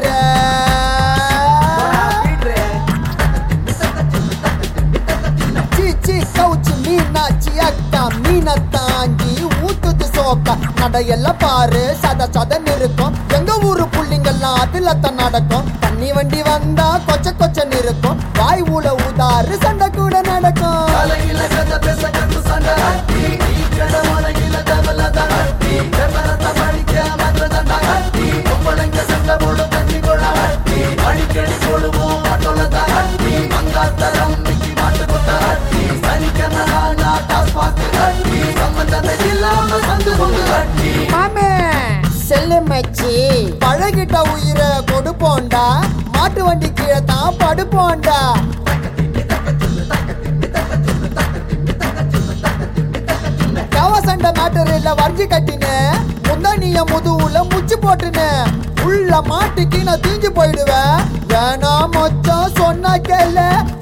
பாரு சீச்சி கவுச்சு மீனாச்சி அக்கா மீனை தாங்கி ஊத்துது சோக்கா நடையெல்லாம் பாரு சத சதன்னு இருக்கும் எங்க ஊரு புள்ளிங்கெல்லாம் அதுல தான் நடக்கும் தண்ணி வண்டி வந்தா கொச்ச கொச்சன்னு இருக்கும் வாய் ஊல ஊதாரு சண்டை கூட நடக்கும் தலையில கதை பேச கட்டு சண்டை அட்டி கடமலையில தவல அட்டி பெப்பரத்தை படிக்க மதுரதண்டா அட்டி பொம்பளைங்க சண்டை போடும் தண்ணி கொள்ள அட்டி அடிக்கடி போடுவோம் ஆட்டோல தான் அட்டி மங்காத்தரம் மிக்கி மாட்டு கொட்ட அட்டி சனிக்கண்ணா டாஸ் பார்த்து அட்டி சம்பந்தமே இல்லாம வந்து கொண்டு அட்டி மாமே செல்லு மச்சி பழகிட்ட உயிரை கொடுப்போண்டா மாட்டு வண்டி கீழே தான் படுப்போண்டா கவ சண்டை மேட்டரில் வரைஞ்சி கட்டினு முந்தானிய முதுகுல முச்சு போட்டுனு உள்ள மாட்டுக்கு நான் தீஞ்சு போயிடுவேன் வேணாம் மொச்சம் சொன்னா கேள